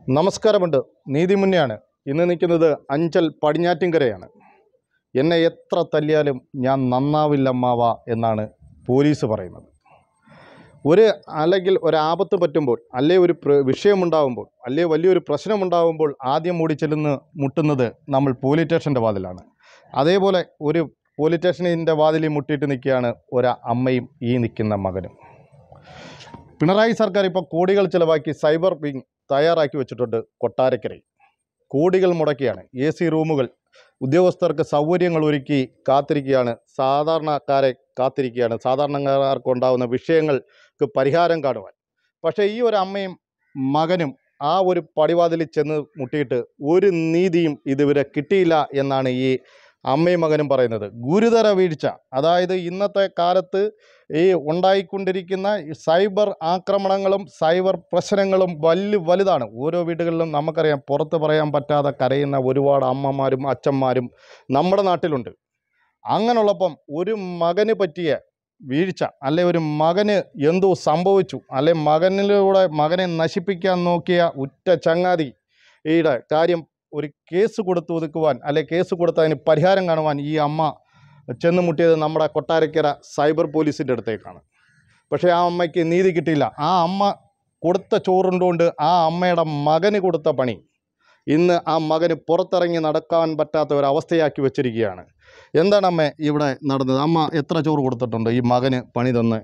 നമസ്കാരമുണ്ട് നീതി മുന്നെയാണ് ഇന്ന് നിൽക്കുന്നത് അഞ്ചൽ പടിഞ്ഞാറ്റിൻകരയാണ് എന്നെ എത്ര തല്ലിയാലും ഞാൻ നന്നാവില്ലമ്മാവ എന്നാണ് പോലീസ് പറയുന്നത് ഒരു അല്ലെങ്കിൽ ഒരാപത്ത് പറ്റുമ്പോൾ അല്ലെ ഒരു പ്ര വിഷയമുണ്ടാകുമ്പോൾ അല്ലെ വലിയൊരു പ്രശ്നമുണ്ടാകുമ്പോൾ ആദ്യം ഓടി ചെല്ലുന്ന മുട്ടുന്നത് നമ്മൾ പോലീസ് സ്റ്റേഷൻ്റെ വാതിലാണ് അതേപോലെ ഒരു പോലീസ് സ്റ്റേഷനിൻ്റെ വാതിലിൽ മുട്ടിയിട്ട് നിൽക്കുകയാണ് ഒരു അമ്മയും ഈ നിൽക്കുന്ന മകനും പിണറായി സർക്കാർ ഇപ്പോൾ കോടികൾ ചിലവാക്കി സൈബർ വിങ് തയ്യാറാക്കി വെച്ചിട്ടുണ്ട് കൊട്ടാരക്കരയിൽ കോടികൾ മുടക്കിയാണ് എ സി റൂമുകൾ ഉദ്യോഗസ്ഥർക്ക് സൗകര്യങ്ങൾ ഒരുക്കി കാത്തിരിക്കുകയാണ് സാധാരണക്കാരെ കാത്തിരിക്കുകയാണ് സാധാരണക്കാർക്ക് ഉണ്ടാകുന്ന വിഷയങ്ങൾക്ക് പരിഹാരം കാണുവാൻ പക്ഷേ ഈ ഒരു അമ്മയും മകനും ആ ഒരു പടിവാതിലിൽ ചെന്ന് മുട്ടിയിട്ട് ഒരു നീതിയും ഇതുവരെ കിട്ടിയില്ല എന്നാണ് ഈ അമ്മയും മകനും പറയുന്നത് ഗുരുതര വീഴ്ച അതായത് ഇന്നത്തെ കാലത്ത് ഈ ഉണ്ടായിക്കൊണ്ടിരിക്കുന്ന ഈ സൈബർ ആക്രമണങ്ങളും സൈബർ പ്രശ്നങ്ങളും വലിയ വലുതാണ് ഓരോ വീടുകളിലും നമുക്കറിയാം പുറത്ത് പറയാൻ പറ്റാതെ കരയുന്ന ഒരുപാട് അമ്മമാരും അച്ഛന്മാരും നമ്മുടെ നാട്ടിലുണ്ട് അങ്ങനെയുള്ളപ്പം ഒരു മകന് പറ്റിയ വീഴ്ച അല്ലെ ഒരു മകന് എന്തോ സംഭവിച്ചു അല്ലെ മകനിലൂടെ മകനെ നശിപ്പിക്കാൻ നോക്കിയ ഉറ്റ ചങ്ങാതി ഈയുടെ കാര്യം ഒരു കേസ് കൊടുത്ത് ഒതുക്കുവാൻ അല്ലെ കേസ് കൊടുത്ത് അതിന് പരിഹാരം കാണുവാൻ ഈ അമ്മ ചെന്ന് മുട്ടിയത് നമ്മുടെ കൊട്ടാരക്കര സൈബർ പോലീസിൻ്റെ അടുത്തേക്കാണ് പക്ഷേ ആ അമ്മയ്ക്ക് നീതി കിട്ടിയില്ല ആ അമ്മ കൊടുത്ത ചോറുണ്ടുകൊണ്ട് ആ അമ്മയുടെ മകന് കൊടുത്ത പണി ഇന്ന് ആ മകന് പുറത്തിറങ്ങി നടക്കാൻ പറ്റാത്ത ഒരവസ്ഥയാക്കി വെച്ചിരിക്കുകയാണ് എന്താണ് അമ്മ ഇവിടെ നടന്നത് അമ്മ എത്ര ചോറ് കൊടുത്തിട്ടുണ്ട് ഈ മകന് പണി തന്ന്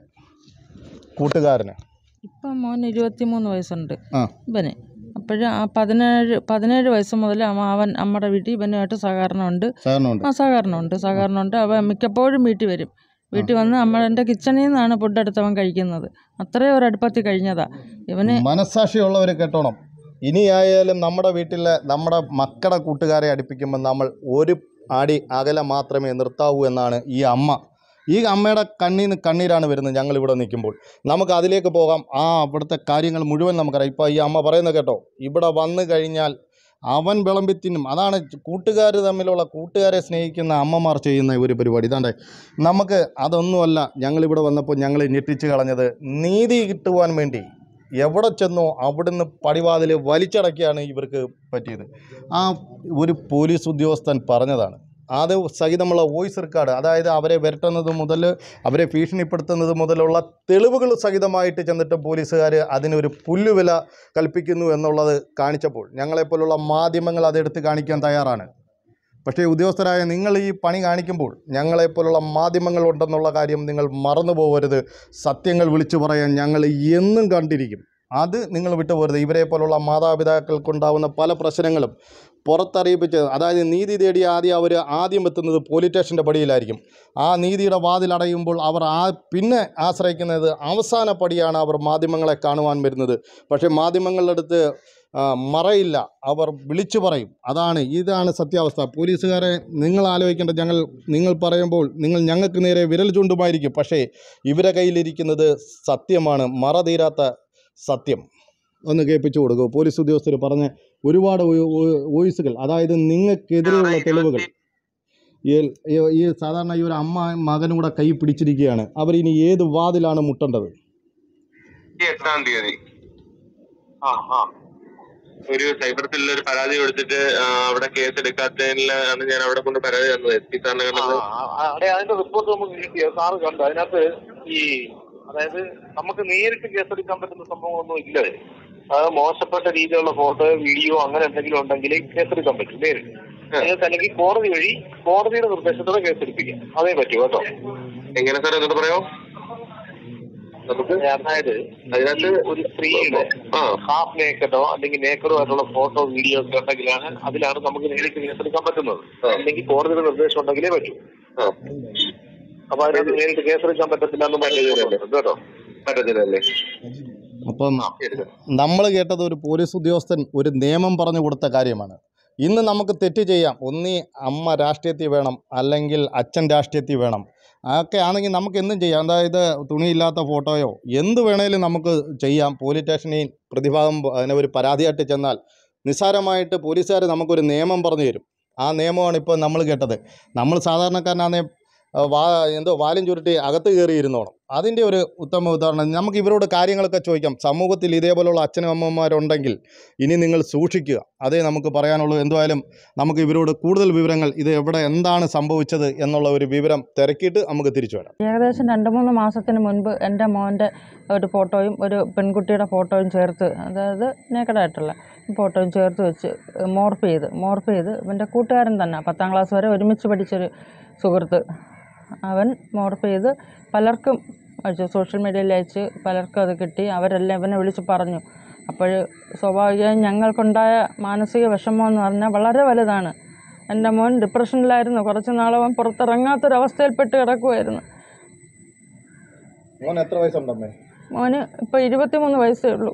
കൂട്ടുകാരന് ഇപ്പം മോന് ഇരുപത്തിമൂന്ന് വയസ്സുണ്ട് ആ. ഇവന് അപ്പോഴും ആ പതിനേഴ് പതിനേഴ് വയസ്സ് മുതൽ അവൻ അവൻ നമ്മുടെ വീട്ടിൽ ഇവനുമായിട്ട് സഹകരണമുണ്ട് സാറിനുണ്ട് ആ സഹകരണമുണ്ട് സഹകരണമുണ്ട് അവൻ മിക്കപ്പോഴും വീട്ടിൽ വരും വീട്ടിൽ വന്ന് നമ്മൾ എൻ്റെ കിച്ചണിൽ നിന്നാണ് ഫുഡ് എടുത്ത് അവൻ കഴിക്കുന്നത് അത്രയും ഒരു അടുപ്പത്തിൽ കഴിഞ്ഞതാ ഇവന് മനസ്സാക്ഷിയുള്ളവർ കേട്ടോണം ഇനിയായാലും നമ്മുടെ വീട്ടിലെ നമ്മുടെ മക്കളുടെ കൂട്ടുകാരെ അടുപ്പിക്കുമ്പോൾ നമ്മൾ ഒരു അടി അകലെ മാത്രമേ നിർത്താവൂ എന്നാണ് ഈ അമ്മ ഈ അമ്മയുടെ കണ്ണിൽ നിന്ന് കണ്ണീരാണ് വരുന്നത് ഞങ്ങൾ ഇവിടെ നിൽക്കുമ്പോൾ നമുക്ക് അതിലേക്ക് പോകാം ആ അവിടുത്തെ കാര്യങ്ങൾ മുഴുവൻ നമുക്കറിയാം ഇപ്പോൾ ഈ അമ്മ പറയുന്നത് കേട്ടോ ഇവിടെ വന്നു കഴിഞ്ഞാൽ അവൻ വിളമ്പി തിന്നും അതാണ് കൂട്ടുകാർ തമ്മിലുള്ള കൂട്ടുകാരെ സ്നേഹിക്കുന്ന അമ്മമാർ ചെയ്യുന്ന ഒരു പരിപാടി ഇതാണ്ട് നമുക്ക് അതൊന്നുമല്ല ഞങ്ങളിവിടെ വന്നപ്പോൾ ഞങ്ങൾ ഞെട്ടിച്ച് കളഞ്ഞത് നീതി കിട്ടുവാൻ വേണ്ടി എവിടെ ചെന്നോ അവിടുന്ന് പടിവാതിൽ വലിച്ചടക്കിയാണ് ഇവർക്ക് പറ്റിയത് ആ ഒരു പോലീസ് ഉദ്യോഗസ്ഥൻ പറഞ്ഞതാണ് അത് സഹിതമുള്ള വോയിസ് റെക്കോർഡ് അതായത് അവരെ വരട്ടുന്നത് മുതൽ അവരെ ഭീഷണിപ്പെടുത്തുന്നത് മുതലുള്ള തെളിവുകൾ സഹിതമായിട്ട് ചെന്നിട്ട് പോലീസുകാർ അതിനൊരു പുല്ലുവില കൽപ്പിക്കുന്നു എന്നുള്ളത് കാണിച്ചപ്പോൾ ഞങ്ങളെപ്പോലുള്ള മാധ്യമങ്ങൾ അതെടുത്ത് കാണിക്കാൻ തയ്യാറാണ് പക്ഷേ ഉദ്യോഗസ്ഥരായ നിങ്ങൾ ഈ പണി കാണിക്കുമ്പോൾ ഞങ്ങളെപ്പോലുള്ള മാധ്യമങ്ങൾ ഉണ്ടെന്നുള്ള കാര്യം നിങ്ങൾ മറന്നു പോകരുത് സത്യങ്ങൾ വിളിച്ചു പറയാൻ ഞങ്ങൾ എന്നും കണ്ടിരിക്കും അത് നിങ്ങൾ വിട്ടുപോകരുത് ഇവരെ പോലുള്ള മാതാപിതാക്കൾക്കുണ്ടാവുന്ന പല പ്രശ്നങ്ങളും പുറത്തറിയിപ്പിച്ച് അതായത് നീതി തേടി ആദ്യം അവർ ആദ്യം എത്തുന്നത് പോലീസ് സ്റ്റേഷൻ്റെ പടിയിലായിരിക്കും ആ നീതിയുടെ വാതിലടയുമ്പോൾ അവർ ആ പിന്നെ ആശ്രയിക്കുന്നത് അവസാന പടിയാണ് അവർ മാധ്യമങ്ങളെ കാണുവാൻ വരുന്നത് പക്ഷേ മാധ്യമങ്ങളുടെ അടുത്ത് ആ, മറയില്ല അവർ വിളിച്ചു പറയും അതാണ് ഇതാണ് സത്യാവസ്ഥ പോലീസുകാരെ നിങ്ങൾ ആലോചിക്കേണ്ട ഞങ്ങൾ നിങ്ങൾ പറയുമ്പോൾ നിങ്ങൾ ഞങ്ങൾക്ക് നേരെ വിരൽ ചൂണ്ടുമായിരിക്കും പക്ഷേ ഇവരെ കയ്യിലിരിക്കുന്നത് സത്യമാണ് മറ തീരാത്ത സത്യം ഒന്ന് കേൾപ്പിച്ചു കൊടുക്കൂ പോലീസ് ഉദ്യോഗസ്ഥർ പറഞ്ഞ ഒരുപാട് വോ- വോ- വോയിസുകൾ അതായത് നിങ്ങൾക്കെതിരെയുള്ള തെളിവുകൾ ഈ ഈ- ഈ സാധാരണ ഈ ഒരു അമ്മ മകനും കൂടെ കൈ പിടിച്ചിരിക്കുകയാണ് അവരിനി ഏത് വാതിലാണ് മുട്ടേണ്ടത് ഈ എട്ടാം തീയതി ആ ആ ഒരു സൈബർ സെല്ലിൽ ഒരു പരാതി കൊടുത്തിട്ട് ആ, അവിടെ കേസ് എടുക്കാത്തതിലാണ് ഞാൻ അവിടെ കൊണ്ട് പരാതി തന്നത് എസ് പി സാറിനെ കണ്ടത് അവിടെ അതിന്റെ റിപ്പോർട്ട് നമുക്ക് കിട്ടിയ സാറ് കണ്ടു അതിനകത്ത് ഈ അതായത് നമുക്ക് നേരിട്ട് കേസെടുക്കാൻ പറ്റുന്ന സംഭവങ്ങളൊന്നും ഇല്ല അതിൽ. അതായത് മോശപ്പെട്ട രീതിയിലുള്ള ഫോട്ടോ വീഡിയോ അങ്ങനെ എന്തെങ്കിലും ഉണ്ടെങ്കിൽ കേസെടുക്കാൻ പറ്റും നേരിട്ട് നിങ്ങൾക്ക് അല്ലെങ്കിൽ കോടതി വഴി കോടതിയുടെ നിർദ്ദേശത്തോടെ കേസെടുപ്പിക്കാം അതേ പറ്റൂ കേട്ടോ എങ്ങനെ സാർ എന്നിട്ട് പറയാമോ നമുക്ക് അതായത് അതിനകത്ത് ഒരു സ്ത്രീയുടെ ആ ഹാഫ് നേക്കഡോ അല്ലെങ്കിൽ നേക്കഡോ ആയിട്ടുള്ള ഫോട്ടോ വീഡിയോ ഒക്കെ ഉണ്ടെങ്കിലാണ് അതിലാണ് നമുക്ക് നേരിട്ട് കേസെടുക്കാൻ പറ്റുന്നത് ആ. അല്ലെങ്കിൽ കോടതിയുടെ നിർദ്ദേശം ഉണ്ടെങ്കിലേ പറ്റൂ ആ അപ്പൊ അതിനകത്ത് നേരിട്ട് കേസെടുക്കാൻ പറ്റത്തില്ല എന്ന് പറയുന്നത് കേട്ടോ പറ്റത്തില്ലല്ലേ അപ്പം എടുക്കാം നമ്മൾ കേട്ടത് ഒരു പോലീസ് ഉദ്യോഗസ്ഥൻ ഒരു നിയമം പറഞ്ഞു കൊടുത്ത കാര്യമാണ് ഇന്ന് നമുക്ക് തെറ്റ് ചെയ്യാം ഒന്നീ അമ്മ രാഷ്ട്രീയത്തിൽ വേണം അല്ലെങ്കിൽ അച്ഛൻ രാഷ്ട്രീയത്തിൽ വേണം അതൊക്കെ ആണെങ്കിൽ നമുക്ക് എന്തും ചെയ്യാം അതായത് തുണിയില്ലാത്ത ഫോട്ടോയോ എന്ത് വേണേലും നമുക്ക് ചെയ്യാം പോലീസ് സ്റ്റേഷനിൽ പ്രതിഭാഗം അതിനെ ഒരു പരാതിയായിട്ട് ചെന്നാൽ നിസ്സാരമായിട്ട് പോലീസുകാർ നമുക്കൊരു നിയമം പറഞ്ഞു തരും ആ നിയമമാണ് ഇപ്പോൾ നമ്മൾ കേട്ടത് നമ്മൾ സാധാരണക്കാരനാണെ വാ എന്തോ വാലും ചുരുട്ടി അകത്ത് കയറി ഇരുന്നോണം അതിൻ്റെ ഒരു ഉത്തമ ഉദാഹരണം നമുക്ക് ഇവരോട് കാര്യങ്ങളൊക്കെ ചോദിക്കാം സമൂഹത്തിൽ ഇതേപോലുള്ള അച്ഛനും അമ്മമാരുണ്ടെങ്കിൽ ഇനി നിങ്ങൾ സൂക്ഷിക്കുക അതേ നമുക്ക് പറയാനുള്ളൂ എന്തായാലും നമുക്ക് ഇവരോട് കൂടുതൽ വിവരങ്ങൾ ഇത് എവിടെ എന്താണ് സംഭവിച്ചത് എന്നുള്ള ഒരു വിവരം തിരക്കിയിട്ട് നമുക്ക് തിരിച്ചു വരാം ഏകദേശം രണ്ട് മൂന്ന് മാസത്തിന് മുൻപ് എൻ്റെ മോൻ്റെ ഒരു ഫോട്ടോയും ഒരു പെൺകുട്ടിയുടെ ഫോട്ടോയും ചേർത്ത് അതായത് നേക്കഡായിട്ടുള്ള ഫോട്ടോയും ചേർത്ത് വെച്ച് മോർഫ് ചെയ്ത് മോർഫ് ചെയ്ത് ഇവൻ്റെ കൂട്ടുകാരൻ തന്നെ പത്താം ക്ലാസ് വരെ ഒരുമിച്ച് പഠിച്ചൊരു സുഹൃത്ത് അവൻ മോർഫ് ചെയ്ത് പലർക്കും അയച്ചു സോഷ്യൽ മീഡിയയിൽ അയച്ച് പലർക്കും അത് കിട്ടി അവരെല്ലാം ഇവനെ വിളിച്ച് പറഞ്ഞു അപ്പോൾ സ്വാഭാവികമായും ഞങ്ങൾക്കുണ്ടായ മാനസിക വിഷമം എന്ന് പറഞ്ഞാൽ വളരെ വലുതാണ് എൻ്റെ മോൻ ഡിപ്രഷനിലായിരുന്നു കുറച്ച് നാളവൻ പുറത്തിറങ്ങാത്തൊരവസ്ഥയിൽപ്പെട്ട് കിടക്കുമായിരുന്നു മോൻ എത്ര വയസ്സുണ്ടമ്മേ മോന് ഇപ്പോൾ ഇരുപത്തിമൂന്ന് വയസ്സേ ഉള്ളൂ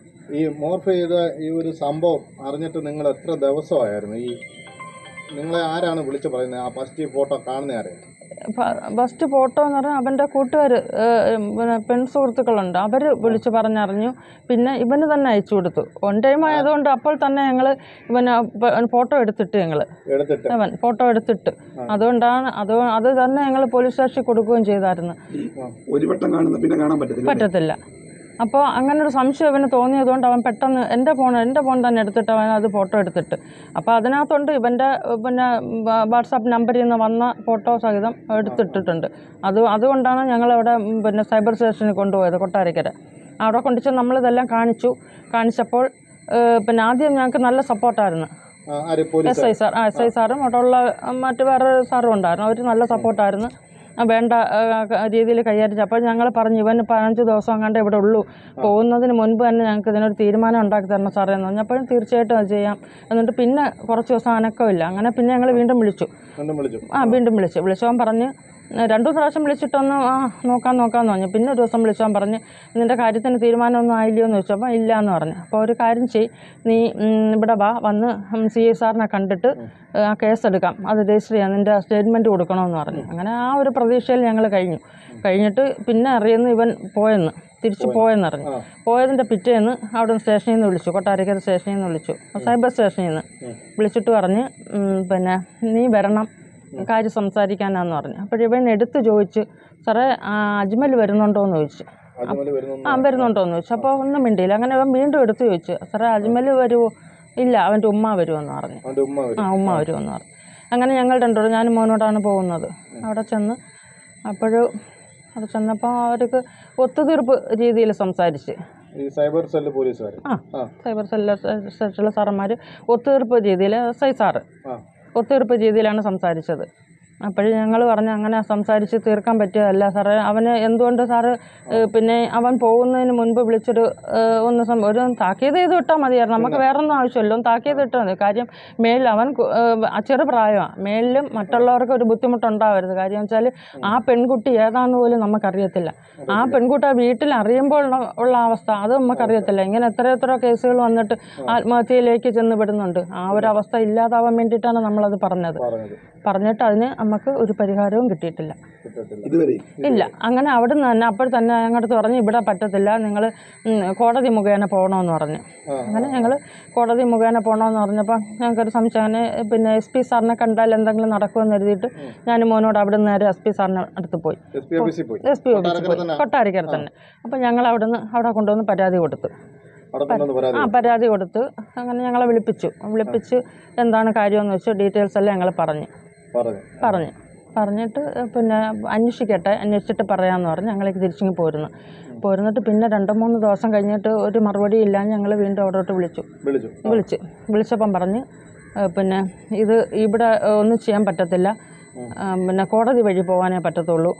ഈ മോർഫ് ചെയ്ത ഈ ഒരു സംഭവം അറിഞ്ഞിട്ട് നിങ്ങൾ എത്ര ദിവസമായിരുന്നു ഈ നിങ്ങളെ ആരാണ് വിളിച്ച് പറയുന്നത് ആ ഫസ്റ്റ് ഈ ഫോട്ടോ കാണുന്ന ആരെയാണ് ഫസ്റ്റ് ഫോട്ടോ എന്ന് പറഞ്ഞാൽ അവൻ്റെ കൂട്ടുകാർ പിന്നെ പെൺ സുഹൃത്തുക്കളുണ്ട് അവർ വിളിച്ച് പറഞ്ഞറിഞ്ഞു പിന്നെ ഇവന് തന്നെ അയച്ചു കൊടുത്തു ഓൺ ടൈം ആയതുകൊണ്ട് അപ്പോൾ തന്നെ ഞങ്ങൾ ഇവന് ഫോട്ടോ എടുത്തിട്ട് ഞങ്ങൾ എടുത്തിട്ട് അവൻ ഫോട്ടോ എടുത്തിട്ട് അതുകൊണ്ടാണ് അത് അത് തന്നെ ഞങ്ങൾ പോലീസ് സ്റ്റേഷനിൽ കൊടുക്കുകയും ചെയ്തായിരുന്നു ഒരു വട്ടം കാണുന്ന പിന്നെ കാണാൻ പറ്റത്തില്ല പറ്റത്തില്ല അപ്പോൾ അങ്ങനെ ഒരു സംശയം അവന് തോന്നിയതുകൊണ്ട് അവൻ പെട്ടെന്ന് എൻ്റെ ഫോൺ എൻ്റെ ഫോൺ തന്നെ എടുത്തിട്ട് അവൻ അത് ഫോട്ടോ എടുത്തിട്ട് അപ്പോൾ അതിനകത്തുണ്ട് ഇവൻ്റെ പിന്നെ വാ- വാട്സാപ്പ് നമ്പറിൽ നിന്ന് വന്ന ഫോട്ടോ സഹിതം എടുത്തിട്ടിട്ടുണ്ട് അത് അതുകൊണ്ടാണ് ഞങ്ങളവിടെ ഉം, പിന്നെ സൈബർ സ്റ്റേഷനിൽ കൊണ്ടുപോയത് കൊട്ടാരക്കര അവിടെ കൊണ്ടുവച്ച് നമ്മളിതെല്ലാം കാണിച്ചു കാണിച്ചപ്പോൾ ഏഹ്, പിന്നെ ആദ്യം ഞങ്ങൾക്ക് നല്ല സപ്പോർട്ടായിരുന്നു ആ, ആര് എസ് പോലീസ് ഐ സാർ ആ എസ് ഐ സാറും അവിടെ ഉള്ള മറ്റ് വേറെ സാറും ഉണ്ടായിരുന്നു അവർ നല്ല സപ്പോർട്ടായിരുന്നു ആ, വേണ്ട രീതിയിൽ കൈകാര്യം അപ്പോൾ ഞങ്ങൾ പറഞ്ഞു ഇവന് പതിനഞ്ച് ദിവസം അങ്ങാണ്ട് ഇവിടെ ഉള്ളൂ പോകുന്നതിന് മുൻപ് തന്നെ ഞങ്ങൾക്ക് ഇതിനൊരു തീരുമാനം ഉണ്ടാക്കി തരണം സാറേ എന്ന് പറഞ്ഞപ്പോഴും തീർച്ചയായിട്ടും അത് ചെയ്യാം എന്നിട്ട് പിന്നെ കുറച്ച് ദിവസം അനക്കമില്ല അങ്ങനെ പിന്നെ ഞങ്ങൾ വീണ്ടും വിളിച്ചു വീണ്ടും വിളിച്ചു ആ വീണ്ടും വിളിച്ചു വിളിച്ചവൻ പറഞ്ഞ് "ഏ, രണ്ടു പ്രാവശ്യം വിളിച്ചിട്ടൊന്ന് ആ നോക്കാം നോക്കാമെന്ന് പറഞ്ഞു പിന്നെ ഒരു ദിവസം വിളിച്ചവൻ പറഞ്ഞ് നിൻ്റെ കാര്യത്തിന് തീരുമാനമൊന്നും ആയില്ലയോ എന്ന് ചോദിച്ചപ്പോൾ ഇല്ല എന്ന് പറഞ്ഞു അപ്പോൾ ഒരു കാര്യം ചെയ് നീ ഉം, ഇവിടെ വാ വന്ന് സി ഐ സാറിനെ കണ്ടിട്ട് ഏ, ആ കേസ് എടുക്കാം അത് രജിസ്റ്റർ ചെയ്യാം നിൻ്റെ സ്റ്റേറ്റ്മെൻറ്റ് കൊടുക്കണമെന്ന് പറഞ്ഞു അങ്ങനെ ആ ഒരു പ്രതീക്ഷയിൽ ഞങ്ങൾ കഴിഞ്ഞു കഴിഞ്ഞിട്ട് പിന്നെ അറിയുന്നു ഇവൻ പോയെന്ന് തിരിച്ചു പോയെന്ന് അറിഞ്ഞു ആ. പോയതിൻ്റെ പിറ്റേന്ന് അവിടെ നിന്ന് സ്റ്റേഷനിൽ നിന്ന് വിളിച്ചു കൊട്ടാരക്കര സ്റ്റേഷനിൽ നിന്ന് വിളിച്ചു സൈബർ സ്റ്റേഷനിൽ നിന്ന് വിളിച്ചിട്ട് പറഞ്ഞ് ഉം, പിന്നെ നീ വരണം കാര്യം സംസാരിക്കാനാന്ന് പറഞ്ഞു അപ്പോഴിവൻ എടുത്ത് ചോദിച്ചു സാറേ ആ, അജ്മൽ വരുന്നുണ്ടോ എന്ന് ചോദിച്ചു അജ്മൽ വരുന്നു ആ വരുന്നുണ്ടോ എന്ന് ചോദിച്ചു അപ്പോൾ ഒന്നും മിണ്ടിയില്ല അങ്ങനെ അവൻ വീണ്ടും എടുത്ത് ചോദിച്ചു സാറേ അജ്മൽ വരുമോ ഇല്ല അവൻ്റെ ഉമ്മ വരുമെന്ന് പറഞ്ഞു അവൻ്റെ ഉമ്മ വരും ആ ഉമ്മ വരുമെന്ന് പറഞ്ഞു അങ്ങനെ ഞങ്ങൾ രണ്ടുപേരും ഞാനും മോനോടാണ് പോകുന്നത് അവിടെ ചെന്ന് അപ്പോഴും അവിടെ ചെന്നപ്പോൾ അവർക്ക് ഒത്തുതീർപ്പ് രീതിയിൽ സംസാരിച്ച് ഈ സൈബർ സെല്ല് പോലീസുകാർ ആ ആ സൈബർ സെല്ല് സെല്ലുള്ള സാറന്മാർ ഒത്തുതീർപ്പ് രീതിയിൽ എസ് ഐ സാറ് ആ ഒത്തുതീർപ്പ് രീതിയിലാണ് സംസാരിച്ചത് അപ്പോഴും ഞങ്ങൾ പറഞ്ഞു അങ്ങനെ സംസാരിച്ച് തീർക്കാൻ പറ്റിയതല്ല സാറേ അവന് എന്തുകൊണ്ട് സാറ് ഏഹ്, പിന്നെ അവൻ പോകുന്നതിന് മുൻപ് വിളിച്ചൊരു ഏഹ്, ഒന്ന് സം- ഒരു താക്കീത് ചെയ്ത് വിട്ടാൽ മതിയായിരുന്നു നമുക്ക് വേറെ ഒന്നും ആവശ്യമില്ല ഒന്ന് താക്കീത് ഇട്ടാൽ മതി കാര്യം മേലിൽ അവൻ കു- ഏഹ്, ചെറു പ്രായമാണ് മേലിലും മറ്റുള്ളവർക്ക് ഒരു ബുദ്ധിമുട്ടുണ്ടാവരുത് കാര്യം വെച്ചാൽ ആ പെൺകുട്ടി ഏതാണെന്ന് പോലും നമുക്കറിയത്തില്ല ആ പെൺകുട്ടി ആ വീട്ടിൽ അറിയുമ്പോൾ ഉള്ള- ഉള്ള അവസ്ഥ അത് നമുക്കറിയത്തില്ല ഇങ്ങനെ എത്ര എത്ര കേസുകൾ വന്നിട്ട് ആത്മഹത്യയിലേക്ക് ചെന്ന് പെടുന്നുണ്ട് ആ ഒരു അവസ്ഥ ഇല്ലാതാവാൻ വേണ്ടിയിട്ടാണ് നമ്മളത് പറഞ്ഞത് പറഞ്ഞത് പറഞ്ഞിട്ട് അതിന് നമുക്ക് ഒരു പരിഹാരവും കിട്ടിയിട്ടില്ല കിട്ടത്തില്ല ഇതുവരെ ഇല്ല അങ്ങനെ അവിടെ നിന്ന് തന്നെ അപ്പോൾ തന്നെ ഞങ്ങളുടെ പറഞ്ഞു ഇവിടെ പറ്റത്തില്ല നിങ്ങൾ കോടതി മുഖേന പോകണമെന്ന് പറഞ്ഞു ആ, അങ്ങനെ ഞങ്ങൾ കോടതി മുഖേന പോകണമെന്ന് പറഞ്ഞപ്പോൾ ഞങ്ങൾക്കൊരു സംശയം അങ്ങനെ പിന്നെ എസ് പി സാറിനെ കണ്ടാൽ എന്തെങ്കിലും നടക്കുമെന്ന് എഴുതിയിട്ട് ഞാൻ മോനോട് അവിടെ നിന്ന് നേരെ എസ് പി സാറിന് അടുത്ത് പോയി എസ് പി ഓഫീസിൽ പോയി എസ് പി ഓഫീസിൽ കൊട്ടാരക്കര പോയി തന്നെ? കൊട്ടാരക്കര തന്നെ അപ്പോൾ ഞങ്ങൾ അവിടെ നിന്ന് അവിടെ കൊണ്ടുവന്ന് പരാതി കൊടുത്തു അവിടെ കൊണ്ടുവന്ന് പരാതി ആ പരാതി കൊടുത്ത് അങ്ങനെ ഞങ്ങളെ വിളിപ്പിച്ചു വിളിപ്പിച്ച് എന്താണ് കാര്യമെന്ന് വെച്ച് ഡീറ്റെയിൽസ് എല്ലാം ഞങ്ങൾ പറഞ്ഞു പറഞ്ഞു പറഞ്ഞു പറഞ്ഞിട്ട് പിന്നെ അന്വേഷിക്കട്ടെ അന്വേഷിച്ചിട്ട് പറയാമെന്ന് പറഞ്ഞ് ഞങ്ങളേക്ക് തിരിച്ചിങ്ങ് പോരുന്നു പോരുന്നിട്ട് പിന്നെ രണ്ട് മൂന്ന് ദിവസം കഴിഞ്ഞിട്ട് ഒരു മറുപടി ഇല്ലാന്ന് ഞങ്ങൾ വീണ്ടും അവിടോട്ട് വിളിച്ചു വിളിച്ചു വിളിച്ച് വിളിച്ചപ്പം പറഞ്ഞ് ഏ, പിന്നെ ഇത് ഇവിടെ ഏ, ഒന്നും ചെയ്യാൻ പറ്റത്തില്ല ആ, പിന്നെ കോടതി വഴി പോകാനേ പറ്റത്തുള്ളൂ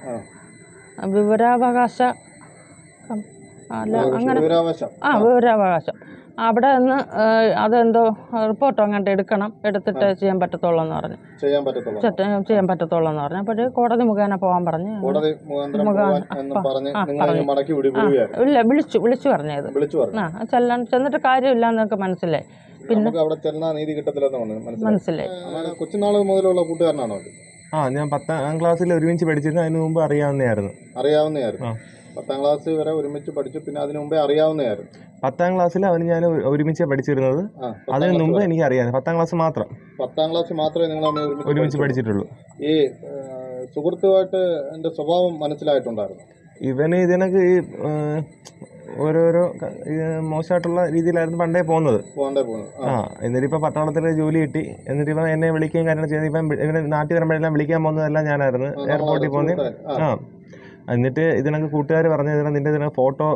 ആ. വിവരാവകാശ കം- അല്ല അങ്ങനെ വിവരാവകാശം ആ വിവരാവകാശം അവിടെ നിന്ന് ഏ, അതെന്തോ റിപ്പോർട്ടോ അങ്ങോട്ട് എടുക്കണം എടുത്തിട്ട് ചെയ്യാൻ പറ്റത്തുള്ളൂ എന്ന് പറഞ്ഞു ചെയ്യാൻ പറ്റത്തുള്ളൂ ചെറ്റ- ചെയ്യാൻ പറ്റത്തുള്ളൂ എന്ന് പറഞ്ഞു അപ്പോൾ കോടതി മുഖേന പോകാൻ പറഞ്ഞു കോടതി മുഖാന്തരം മുഖാ- പോവാൻ എന്ന് ആ, പറഞ്ഞ് ആ, നിങ്ങൾ അതിന് പറഞ്ഞു. മടക്കി വിടി ആ വിടുകയായിരുന്നു ഇല്ല വിളിച്ചു വിളിച്ചു പറഞ്ഞത് വിളിച്ചു പറഞ്ഞു ആ ചെല്ലാൻ ചെന്നിട്ട് കാര്യമില്ല എന്നൊക്കെ മനസ്സിലായി പിന്നെ നമുക്ക് അവിടെ ചെന്നാ നീതി കിട്ടത്തില്ലെന്ന് പറഞ്ഞു മനസ്സിലായി മനസ്സിലായി അങ്ങനെ കൊച്ചുനാൾ മുതലുള്ള കൂട്ടുകാരനാണോ അത് ആ ഞാൻ പത്താം ക്ലാസ്സിൽ ഒരുമിച്ച് പഠിച്ചിരുന്നു അതിന് മുമ്പ് അറിയാവുന്നതായിരുന്നു അറിയാവുന്നതായിരുന്നു ആ. പത്താം ക്ലാസ് വരെ ഒരുമിച്ച് പഠിച്ചു പിന്നെ അതിനു മുമ്പേ അറിയാവുന്നതായിരുന്നു പത്താം ക്ലാസ്സിൽ അവന് ഞാൻ ഒരുമിച്ച് പഠിച്ചിരുന്നത് ആ പത്താം അതിന് ക്ലാസ് മുമ്പ് വരെ. എനിക്ക് അറിയാം പത്താം ക്ലാസ് മാത്രം പത്താം ക്ലാസ് മാത്രമേ നിങ്ങൾ തമ്മിൽ ഒരുമിച്ച് ഒരുമിച്ച് പഠിച്ചുള്ളൂ. പഠിച്ചിട്ടുള്ളൂ ഈ ആ, സുഹൃത്തുമായിട്ട് എൻ്റെ സ്വഭാവം മനസ്സിലായിട്ടുണ്ടായിരുന്നു ഇവന് ഇതിനൊക്കെ ഈ ഏഹ്, ഓരോരോ ക- ഈ മോശമായിട്ടുള്ള രീതിയിലായിരുന്നു പണ്ടേ പോകുന്നത് പോകണ്ടേ പോകുന്നത് ആ എന്നിട്ട് ഇപ്പം പട്ടാളത്തിൽ ജോലി കിട്ടി എന്നിട്ട് ഇപ്പം എന്നെ വിളിക്കുകയും കാര്യങ്ങൾ ചെയ്ത് ഇപ്പം ഇവന് നാട്ടിൽ വരുമ്പോഴെല്ലാം വിളിക്കാൻ പോകുന്നതെല്ലാം ഞാനായിരുന്നു എയർപോർട്ടിൽ പോകുന്നത് ആ എന്നിട്ട് ഇതിനൊക്കെ കൂട്ടുകാർ പറഞ്ഞു ഇതിനെ നിന്റെ ഇതിനെ ഫോട്ടോ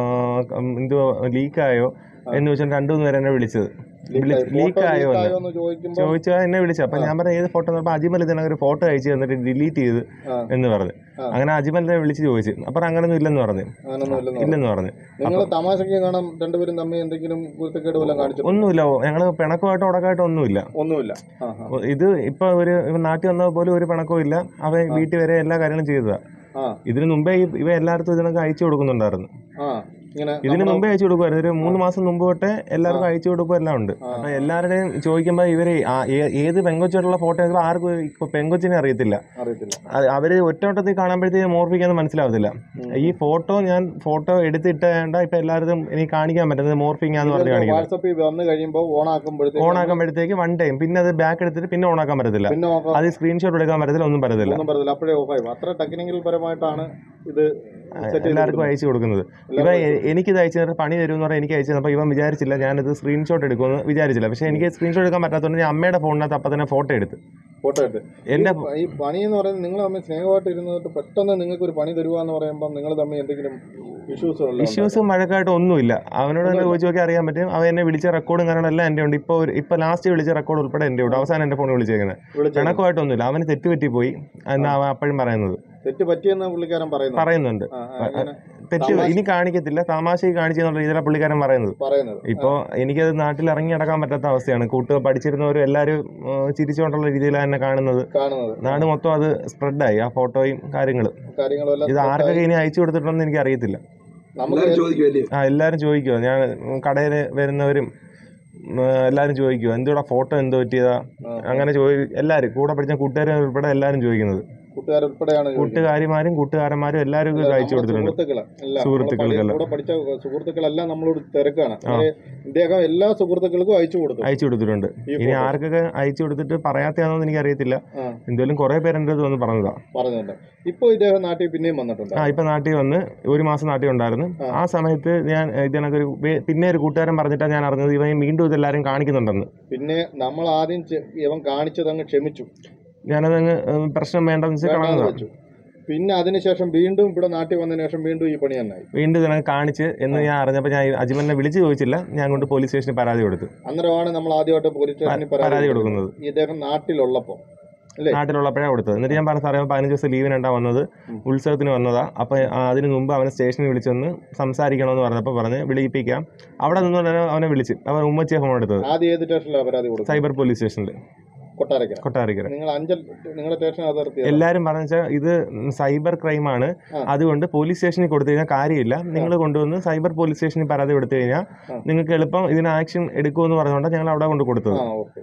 എന്തോ ലീക്കായോ എന്ന് വെച്ചാൽ രണ്ടു മൂന്ന് പേര് എന്നെ വിളിച്ചത് ലീക്കായോ എന്ന് എന്ന് ചോദിക്കുമ്പോൾ ചോദിച്ചാൽ എന്നെ വിളിച്ചു അപ്പം ഞാൻ പറഞ്ഞു ഏത് ഫോട്ടോ അപ്പോൾ അജിമൽ ഇതിനൊക്കെ ഒരു ഫോട്ടോ അയച്ചു തന്നിട്ട് ഡിലീറ്റ് ചെയ്ത് ആ. എന്ന് പറഞ്ഞു ആ. അങ്ങനെ അജിമലിനെ വിളിച്ച് ചോദിച്ചു അപ്പം അങ്ങനൊന്നും ഇല്ലെന്ന് പറഞ്ഞു അങ്ങനൊന്നും ഇല്ലെന്ന് പറഞ്ഞു. ഇല്ലെന്ന് പറഞ്ഞു നിങ്ങൾ തമാശക്ക് കാണാം രണ്ടുപേരും തമ്മിൽ എന്തെങ്കിലും കുരുത്തക്കേട് വല്ലതും കാണിച്ചു ഒന്നുമില്ല ഞങ്ങൾ പിണക്കമായിട്ടോ ഉടക്കായിട്ടോ ഒന്നുമില്ല ഒന്നുമില്ല ആ ആ അപ്പൊ ഇത് ഇപ്പൊ ഒരു ഇവൻ നാട്ടിൽ വന്നാൽ പോലും ഒരു പിണക്കവും ഇല്ല അവൻ വീട്ടിൽ വരെ എല്ലാ കാര്യങ്ങളും ചെയ്തതാ ആ ഇതിനു മുമ്പേ ഈ- ഇവ എല്ലായിടത്തും ഇതിനൊക്കെ അയച്ചു കൊടുക്കുന്നുണ്ടായിരുന്നു ആ ഇങ്ങനെ ഇതിന് നമ്മുടെ- മുമ്പേ അയച്ചു കൊടുക്കുമായിരുന്നു ഒരു മൂന്ന് മാസം മുമ്പ് തൊട്ടേ എല്ലാവർക്കും അയച്ചു കൊടുക്കുക എല്ലാം ഉണ്ട് ആ. അപ്പൊ എല്ലാവരുടെയും ചോദിക്കുമ്പോൾ ഇവര് ആ- ഏ- ഏത് പെങ്കൊച്ചായിട്ടുള്ള ഫോട്ടോ എടുക്കുമ്പോൾ ആർക്കും ഇപ്പൊ പെങ്കൊച്ചിനെ അറിയത്തില്ല അറിയത്തില്ല അത് അവര് ഒറ്റവട്ടത്തിൽ കാണുമ്പോഴത്തേക്ക് മോർഫിക്കാന്ന് മനസ്സിലാവത്തില്ല ഈ ഫോട്ടോ ഞാൻ ഫോട്ടോ എടുത്തിട്ടേണ്ട ഇപ്പൊ എല്ലാവരും എനിക്ക് കാണിക്കാൻ പറ്റുന്നത് മോർഫിംഗ് ആന്ന് പറഞ്ഞ് കാണിക്കുന്നത് വാട്സപ്പിൽ വന്നു കഴിയുമ്പോൾ ഓൺ ആക്കുമ്പോഴത്തേക്ക് ഓൺ ആക്കുമ്പോഴത്തേക്ക് വൺ ടൈം പിന്നെ അത് ബാക്ക് എടുത്തിട്ട് പിന്നെ ഓൺ ആക്കാൻ പറ്റത്തില്ല പിന്നെ നോക്കാം അത് സ്ക്രീൻഷോട്ട് എടുക്കാൻ പറ്റത്തില്ല ഒന്നും പറ്റത്തില്ല ഒന്നും പറയത്തില്ല അപ്പോഴേ ഓഫായി അത്ര ടെക്നിക്കൽ പരമായിട്ടാണ് ഇത് സെറ്റ് എല്ലാവർക്കും അയച്ചു കൊടുക്കുന്നത് ഇവ എ- എനിക്കിത് അയച്ചു തന്നിട്ട് പണി തരും എന്ന് പറഞ്ഞാൽ എനിക്ക് അയച്ചു തന്നപ്പോൾ ഇവൻ വിചാരിച്ചില്ല ഞാനിത് സ്ക്രീൻഷോട്ട് എടുക്കുമെന്ന് വിചാരിച്ചില്ല പക്ഷേ എനിക്ക് സ്ക്രീൻഷോട്ട് എടുക്കാൻ പറ്റാത്തതുകൊണ്ട് ഞാൻ അമ്മയുടെ ഫോണിനകത്ത് അപ്പം തന്നെ ഫോട്ടോ എടുത്ത് ഫോട്ടോ എടുത്ത് എൻ്റെ ഈ പണി എന്ന് പറയുന്നത് നിങ്ങൾ തമ്മിൽ സ്നേഹമായിട്ട് ഇരുന്നിട്ട് പെട്ടെന്ന് നിങ്ങൾക്ക് ഒരു പണി തരുക എന്ന് പറയുമ്പോൾ നിങ്ങൾ തമ്മിൽ എന്തെങ്കിലും ഇഷ്യൂസ് ഇഷ്യൂസും മഴക്കായിട്ട് ഒന്നുമില്ല അവനോട് തന്നെ ചോദിച്ചു നോക്കി അറിയാൻ പറ്റും അവൻ എന്നെ വിളിച്ച റെക്കോർഡും കാരണം എല്ലാം എൻ്റെ ഉണ്ട് ഇപ്പോൾ ഇപ്പോൾ ലാസ്റ്റ് വിളിച്ച റെക്കോർഡ് ഉൾപ്പെടെ എൻ്റെ ഉണ്ട് അവസാനം എൻ്റെ ഫോണിൽ വിളിച്ചേക്കുന്നത് പിണക്കമായിട്ടൊന്നുമില്ല അവന് തെറ്റ് പറ്റിപ്പോയി എന്നാ അവൻ അപ്പോഴും പറയുന്നത് തെറ്റ് പറ്റിയെന്ന് പുള്ളിക്കാരൻ പറയുന്നത് പറയുന്നുണ്ട് ആ, ആ, ഇങ്ങനെ തെറ്റ് ഇനി കാണിക്കത്തില്ല തമാശയ്ക്ക് കാണിച്ചെന്നുള്ള രീതിയിലാണ് പുള്ളിക്കാരൻ പറയുന്നത് പറയുന്നത് ഇപ്പോൾ എനിക്കത് നാട്ടിൽ ഇറങ്ങി നടക്കാൻ പറ്റാത്ത അവസ്ഥയാണ് കൂട്ടുകാർ പഠിച്ചിരുന്നവരും എല്ലാവരും ഏഹ്, ചിരിച്ചുകൊണ്ടുള്ള രീതിയിലാണ് എന്നെ കാണുന്നത് കാണുന്നത് നാട് മൊത്തം അത് സ്പ്രെഡായി ആ ഫോട്ടോയും കാര്യങ്ങളും കാര്യങ്ങളെല്ലാം ഇത് ആർക്കൊക്കെ ഇനി അയച്ചു കൊടുത്തിട്ടുണ്ടെന്ന് എനിക്ക് അറിയത്തില്ല നമുക്ക് എല്ലാവരും ചോദിക്കുമല്ലേ ആ എല്ലാവരും ചോദിക്കുമോ ഞാൻ കടയിൽ വരുന്നവരും ഉം, എല്ലാവരും ചോദിക്കുമോ എന്തുകൂടെ ഫോട്ടോ എന്തോ പറ്റിയതാ അങ്ങനെ ചോദി എല്ലാവരും കൂടെ പഠിച്ച കൂട്ടുകാരും ഉൾപ്പെടെ എല്ലാവരും ചോദിക്കുന്നത് കൂട്ടുകാരുൾപ്പെടെയാണ് ചോദിക്കുന്നത്. കൂട്ടുകാരിമാരും കൂട്ടുകാരന്മാരും എല്ലാവരും ഇത് അയച്ചു നമ്മുടെ കൊടുത്തിട്ടുണ്ട് സുഹൃത്തുക്കള് എല്ലാം സുഹൃത്തുക്കൾക്കെല്ലാം. നമ്മളെ കൂടെ പഠിച്ച സുഹൃത്തുക്കളെല്ലാം നമ്മളോട് തിരക്കാണ് അവര് ഇദ്ദേഹം എല്ലാ സുഹൃത്തുക്കൾക്കും അയച്ചു കൊടുത്തു അയച്ചു കൊടുത്തിട്ടുണ്ട് ഈ ഇനി photo. ആർക്കൊക്കെ അയച്ചു കൊടുത്തിട്ട് പറയാത്തയാണെന്ന് എനിക്ക് അറിയത്തില്ല ആ എന്തായാലും കുറേ പേരെൻ്റെ അടുത്ത് വന്ന് പറഞ്ഞതാ പറഞ്ഞിട്ടുണ്ട് ഇപ്പൊ ഇദ്ദേഹം നാട്ടിൽ പിന്നെയും വന്നിട്ടുണ്ട് ആ ഇപ്പൊ നാട്ടിൽ വന്ന് ഒരു മാസം നാട്ടിൽ ഉണ്ടായിരുന്നു ആ സമയത്ത് ഞാൻ ഇതിനൊരു പിന്നെ ഒരു കൂട്ടുകാരൻ പറഞ്ഞിട്ടാണ് ഞാൻ അറിഞ്ഞത് ഇവൻ വീണ്ടും ഇതെല്ലാവരും കാണിക്കുന്നുണ്ടെന്ന് പിന്നെ നമ്മൾ ആദ്യം ചെ- ഇവൻ കാണിച്ചത് അങ്ങ് ക്ഷമിച്ചു ഞാനതങ്ങ് ഏഹ്, പ്രശ്നം വേണ്ടെന്ന് വെച്ച് വേണ്ടാന്ന് കളഞ്ഞതാണ് വെച്ചു പിന്നെ അതിനുശേഷം വീണ്ടും ഇവിടെ നാട്ടിൽ വന്നതിന് ശേഷം വീണ്ടും ഈ പണി തന്നായി വീണ്ടും ഇതിനൊക്കെ കാണിച്ച് എന്ന് ഞാൻ അറിഞ്ഞപ്പോൾ ഞാൻ അജ്മലിനെ വിളിച്ച് ചോദിച്ചില്ല ഞാൻ കൊണ്ട് പോലീസ് സ്റ്റേഷനിൽ പരാതി കൊടുത്തു അന്നേരമാണ് നമ്മൾ ആദ്യമായിട്ട് പോലീസ് സ്റ്റേഷനിൽ പരാതി പരാതി കൊടുക്കുന്നത് ഇദ്ദേഹം നാട്ടിലുള്ളപ്പോ അല്ലേ നാട്ടിലുള്ളപ്പോഴാണ് കൊടുത്തത് എന്നിട്ട് ഞാൻ പറഞ്ഞ സാറേ അവൻ പതിനഞ്ച് ദിവസം ലീവിനുണ്ടാ വന്നത് ഉത്സവത്തിന് വന്നതാ അപ്പോൾ അതിന് മുമ്പ് അവനെ സ്റ്റേഷനിൽ വിളിച്ചൊന്ന് സംസാരിക്കണമെന്ന് പറഞ്ഞപ്പോൾ പറഞ്ഞ് വിളിപ്പിക്കാം അവിടെ നിന്നുകൊണ്ട് അവനെ വിളിച്ച് അവൻ ഉമ്മച്ചിയെ ഫോൺ എടുത്തത് ആദ്യം ഏത് സ്റ്റേഷനിലാണ് പരാതി കൊടുത്തത് സൈബർ പോലീസ് സ്റ്റേഷനിൽ കൊട്ടാരക്കര കൊട്ടാരക്കര നിങ്ങൾ അഞ്ചൽ നിങ്ങളുടെ സ്റ്റേഷൻ അതിർത്തി എല്ലാവരും പറഞ്ഞു വെച്ചാൽ ഇത് സൈബർ ക്രൈമാണ് ആ. അതുകൊണ്ട് പോലീസ് സ്റ്റേഷനിൽ കൊടുത്തു കഴിഞ്ഞാൽ കാര്യമില്ല നിങ്ങൾ കൊണ്ടുവന്ന് സൈബർ പോലീസ് സ്റ്റേഷനിൽ പരാതി കൊടുത്തു കഴിഞ്ഞാൽ ആ. നിങ്ങൾക്ക് എളുപ്പം ഇതിന് ആക്ഷൻ എടുക്കുമെന്ന് പറഞ്ഞുകൊണ്ടാണ് ഞങ്ങൾ അവിടെ കൊണ്ട് കൊടുത്തത് ആ ഓക്കെ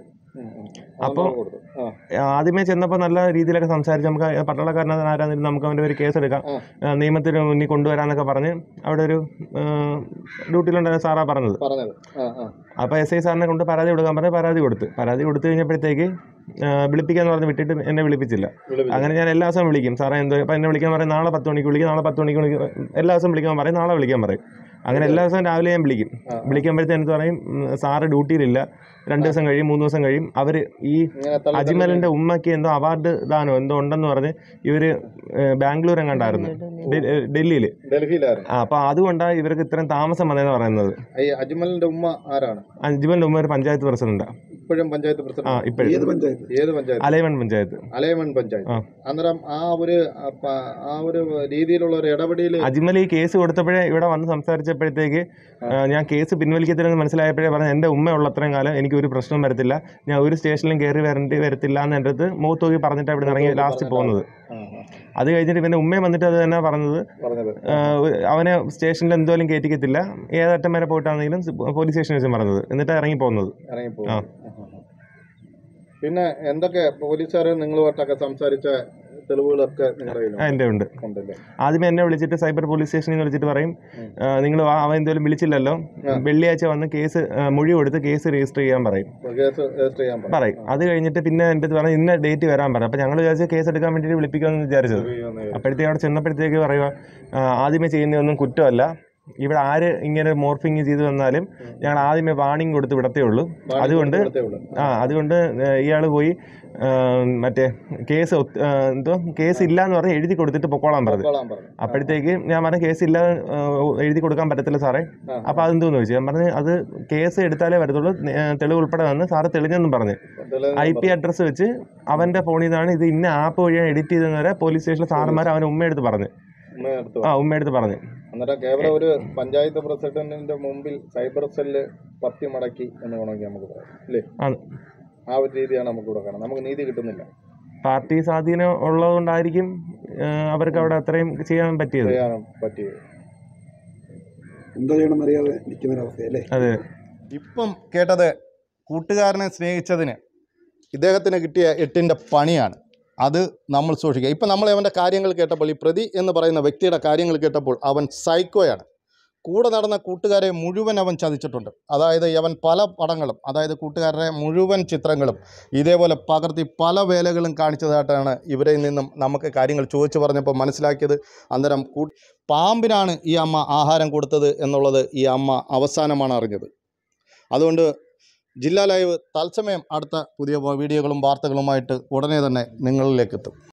അപ്പൊ- കൊടുത്തു ആ ആദ്യമേ ചെന്നപ്പോൾ നല്ല രീതിയിലൊക്കെ സംസാരിച്ച് നമുക്ക് പട്ടാളക്കാരനെ ആരാന്നിരുന്നു നമുക്ക് അവൻ്റെ ഒരു കേസ് എടുക്കാം ആ. ആ, നിയമത്തിന് മുന്നിൽ കൊണ്ടുവരാന്നൊക്കെ പറഞ്ഞ് അവിടെ ഒരു ഡ്യൂട്ടിയിലുണ്ടായ സാറാ പറഞ്ഞത് പറഞ്ഞത് ആ ആ അപ്പോൾ എസ് ഐ സാറിനെ കൊണ്ട് പരാതി കൊടുക്കാൻ പറഞ്ഞ് പരാതി കൊടുത്ത് പരാതി കൊടുത്തു കഴിഞ്ഞപ്പോഴത്തേക്ക് ആ, വിളിപ്പിക്കാന്ന് പറഞ്ഞ് വിട്ടിട്ട് എന്നെ വിളിപ്പിച്ചില്ല വിളിപ്പിച്ചു. അങ്ങനെ ഞാൻ എല്ലാ ദിവസവും വിളിക്കും സാറേ എന്തോ അപ്പം എന്നെ വിളിക്കാൻ പറയും നാളെ പത്ത് മണിക്ക് വിളിക്കും നാളെ പത്ത് മണിക്ക് വിളിക്കും എല്ലാ ദിവസവും വിളിക്കാൻ പറയും നാളെ വിളിക്കാൻ പറയും അങ്ങനെ എല്ലാ ദിവസവും രാവിലെ ഞാൻ വിളിക്കും ആ. വിളിക്കുമ്പോഴത്തേന് എന്ത് പറയും ഉം, സാറ് ഡ്യൂട്ടിയിലില്ല രണ്ട് ദിവസം കഴിയും മൂന്ന് ദിവസം കഴിയും അവർ ഈ ഇങ്ങനെ തള്ളി അജ്മലിന്റെ ഉമ്മയ്ക്ക് എന്തോ അവാർഡ് ദാനോ എന്തോ ഉണ്ടെന്ന് പറഞ്ഞ് ഇവര് ഏഹ്, ബാംഗ്ലൂർ എങ്ങാണ്ടായിരുന്നു ഡൽഹിയിൽ ഡൽഹിയിലായിരുന്നു അപ്പൊ അതുകൊണ്ടാണ് ഇവർക്ക് ഇത്രയും താമസം വന്നതെന്ന് പറയുന്നത് ഈ അജ്മലിന്റെ ഉമ്മ ആരാണ് അജ്മലിന്റെ ഉമ്മ ഒരു പഞ്ചായത്ത് പ്രസിഡന്റാ ഇപ്പോഴും പഞ്ചായത്ത് ആ പ്രസിഡന്റ് ഇപ്പോഴും ഏത് പഞ്ചായത്ത് ഏത് പഞ്ചായത്ത് അലൈവൺ പഞ്ചായത്ത് അലയമൺ പഞ്ചായത്ത് ആ. അന്നേരം ആ ഒരു ആ പ- ആ ഒരു രീതിയിലുള്ള ഒരു ഇടപെടൽ അജ്മൽ ഈ കേസ് കൊടുത്തപ്പോഴേ ഇവിടെ വന്ന് സംസാരിച്ചപ്പോഴത്തേക്ക് ആ, ഞാൻ കേസ് പിൻവലിക്കത്തില്ലെന്ന് മനസ്സിലായപ്പോഴേ പറഞ്ഞു എൻ്റെ ഉമ്മ ഉള്ളത്രയും കാലം എനിക്ക് ഒരു പ്രശ്നവും വരത്തില്ല ഞാൻ ഒരു സ്റ്റേഷനിലും കയറി വരേണ്ടി വരത്തില്ല എന്ന് എൻ്റെ അടുത്ത് മുഖത്ത് നോക്കി പറഞ്ഞിട്ട് അവിടെ നിന്ന് ഇറങ്ങി ലാസ്റ്റ് പോകുന്നത് അത് കഴിഞ്ഞിട്ട് ഇവൻ്റെ ഉമ്മയും വന്നിട്ട് അത് തന്നെ പറഞ്ഞത് പറഞ്ഞത് ആ, ഒരു- അവനെ സ്റ്റേഷനിൽ എന്തോലും കയറ്റിക്കത്തില്ല ഏതറ്റം വരെ പോയിട്ടാണെങ്കിലും പോലീസ് സ്റ്റേഷനിൽ വെച്ചും പറഞ്ഞത് എന്നിട്ട് ഇറങ്ങി പോകുന്നത് ഇറങ്ങിപ്പോ ആ. പിന്നെ എന്തൊക്കെ പോലീസുകാർ നിങ്ങളുമായിട്ടൊക്കെ സംസാരിച്ച തെളിവുകളൊക്കെ നിങ്ങളുടെ കയ്യിലുണ്ട് എൻ്റെ ഉണ്ട് ഉണ്ടല്ലേ ആദ്യമേ എന്നെ വിളിച്ചിട്ട് സൈബർ പോലീസ് സ്റ്റേഷനിൽ നിന്ന് വിളിച്ചിട്ട് പറയും നിങ്ങൾ അവൻ എന്തെങ്കിലും വിളിച്ചില്ലല്ലോ വെള്ളിയാഴ്ച വന്ന് കേസ് ആ, മൊഴി കൊടുത്ത് കേസ് രജിസ്റ്റർ ചെയ്യാൻ പറയും കേസ് രജിസ്റ്റർ ചെയ്യാൻ പറ. പറയും അത് കഴിഞ്ഞിട്ട് പിന്നെ എൻ്റെ അടുത്ത് പറഞ്ഞു ഇന്ന ഡേറ്റ് വരാൻ പറയും അപ്പോൾ ഞങ്ങൾ വിചാരിച്ച് കേസ് എടുക്കാൻ വേണ്ടിയിട്ട് വിളിപ്പിക്കാമെന്ന് വിചാരിച്ചത് അപ്പോഴത്തേക്ക് അവിടെ ചെന്നപ്പോഴത്തേക്ക് പറയുക ആ, ആദ്യമേ ചെയ്യുന്നതൊന്നും കുറ്റമല്ല ഇവിടെ ആര് ഇങ്ങനെ മോർഫിങ് ചെയ്ത് വന്നാലും ഞങ്ങൾ ആദ്യമേ വാണിംഗ് കൊടുത്ത് വിടത്തേ ഉള്ളൂ അതുകൊണ്ട് ഇവിടുത്തെ ഉള്ളു. ആ അതുകൊണ്ട് ഇയാൾ പോയി ആ, മറ്റേ കേസ് ഒത്ത്- ആ, എന്തോ കേസ് ഇല്ല എന്ന് പറഞ്ഞ് എഴുതി കൊടുത്തിട്ട് പൊക്കോളാൻ പറഞ്ഞു പൊക്കോളാൻ പറഞ്ഞു അപ്പോഴത്തേക്ക് ഞാൻ പറഞ്ഞ കേസ് ഇല്ല ആ, എഴുതി കൊടുക്കാൻ പറ്റത്തില്ല സാറേ ആ. അപ്പോൾ അതെന്തോന്ന് ചോദിച്ചു ഞാൻ പറഞ്ഞ് അത് കേസ് എടുത്താലേ വരത്തുള്ളൂ ആ, തെളിവ് ഉൾപ്പെടെ വന്ന് സാറ് തെളിഞ്ഞെന്നും പറഞ്ഞു തെളിവ് ഐ പി അഡ്രസ്സ് വെച്ച് അവൻ്റെ ഫോണിൽ നിന്നാണ് ഇത് ഇന്ന ആപ്പ് വഴിയാണ് എഡിറ്റ് ചെയ്തെന്ന് വരെ പോലീസ് സ്റ്റേഷനിലെ സാറന്മാർ അവൻ ഉമ്മയെടുത്ത് പറഞ്ഞു ഉമ്മ എടുത്തു ആ ഉമ്മയെടുത്ത് പറഞ്ഞു അന്നേരം കേവലം ഒരു പഞ്ചായത്ത് പ്രസിഡന്റിന്റെ മുമ്പിൽ സൈബർ സെല്ല് പത്തി മടക്കി എന്ന് വേണമെങ്കിൽ നമുക്ക് പറയാം അല്ലേ ആണ്. ആ ഒരു രീതിയാണ് നമുക്ക് ഇവിടെ കാണാം നമുക്ക് നീതി കിട്ടുന്നില്ല പാർട്ടി സ്വാധീനം ഉള്ളതുകൊണ്ടായിരിക്കും ആ, അവർക്ക് അവിടെ അത്രയും ചെയ്യാൻ പറ്റിയത് ചെയ്യാൻ പറ്റിയത് എന്താ ചെയ്യണമെന്ന് അറിയാതെ നിൽക്കുന്ന ഒരവസ്ഥയല്ലേ അതെ ഇപ്പം കേട്ടത് കൂട്ടുകാരനെ സ്നേഹിച്ചതിന് ഇദ്ദേഹത്തിന് കിട്ടിയ എട്ടിൻ്റെ പണിയാണ് അത് നമ്മൾ സൂക്ഷിക്കുക ഇപ്പം നമ്മൾ അവൻ്റെ കാര്യങ്ങൾ കേട്ടപ്പോൾ ഈ പ്രതി എന്ന് പറയുന്ന വ്യക്തിയുടെ കാര്യങ്ങൾ കേട്ടപ്പോൾ അവൻ സൈക്കോയാണ് കൂടെ നടന്ന കൂട്ടുകാരെ മുഴുവൻ അവൻ ചതിച്ചിട്ടുണ്ട് അതായത് അവൻ പല പടങ്ങളും അതായത് കൂട്ടുകാരുടെ മുഴുവൻ ചിത്രങ്ങളും ഇതേപോലെ പകർത്തി പല വേലകളും കാണിച്ചതായിട്ടാണ് ഇവരിൽ നിന്നും നമുക്ക് കാര്യങ്ങൾ ചോദിച്ചു പറഞ്ഞപ്പോൾ മനസ്സിലാക്കിയത് അന്നേരം കൂ പാമ്പിനാണ് ഈ അമ്മ ആഹാരം കൊടുത്തത് എന്നുള്ളത് ഈ അമ്മ അവസാനമാണ് അറിഞ്ഞത് അതുകൊണ്ട് ജില്ലാ ലൈവ് തത്സമയം അടുത്ത പുതിയ വീഡിയോകളും വാർത്തകളുമായിട്ട് ഉടനെ തന്നെ നിങ്ങളിലേക്ക് എത്തും